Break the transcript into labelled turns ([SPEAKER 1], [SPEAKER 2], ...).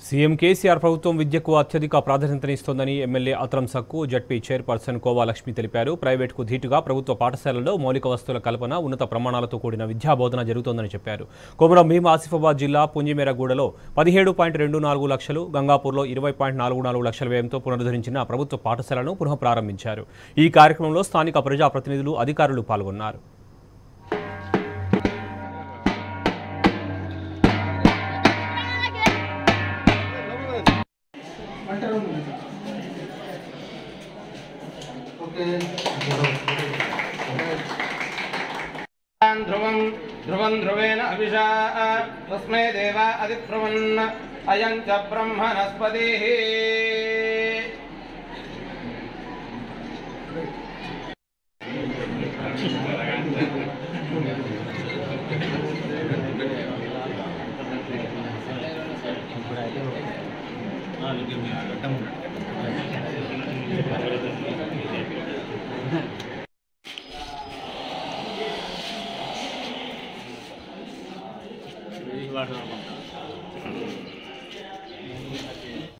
[SPEAKER 1] CM KCR ప్రభుత్వం విద్యకు అత్యధిక ప్రాధాన్యతనిస్తోందని MLA Atram Sakku ZP chairperson Kova Lakshmi తెలిపారు ప్రైవేటుకు ధీటుగా ప్రభుత్వ పాఠశాలల్లో మౌలిక వస్తువుల కల్పన ఉన్నత ప్రమాణాలతో కూడిన విద్యాబోధన జరుగుతోందని చెప్పారు కొమరం భీం ఆసిఫాబాద్ జిల్లా పుంజిమేరగూడలో పదిహేడు పాయింట్ రెండు నాలుగు లక్షలు గంగాపూర్లో ఇరవై పాయింట్ నాలుగు నాలుగు లక్షల వ్యయంతో పునరుద్ధరించిన ప్రభుత్వ పాఠశాలను పునః ప్రారంభించారు ఈ కార్యక్రమంలో స్థానిక ప్రజాప్రతినిధులు అధికారులు పాల్గొన్నారు
[SPEAKER 2] ధ్రువం ధ్రువం ధ్రువేణ అభిషా తస్మై దేవ అధిప్రవన్ అయం చ బ్రహ్మణస్పతి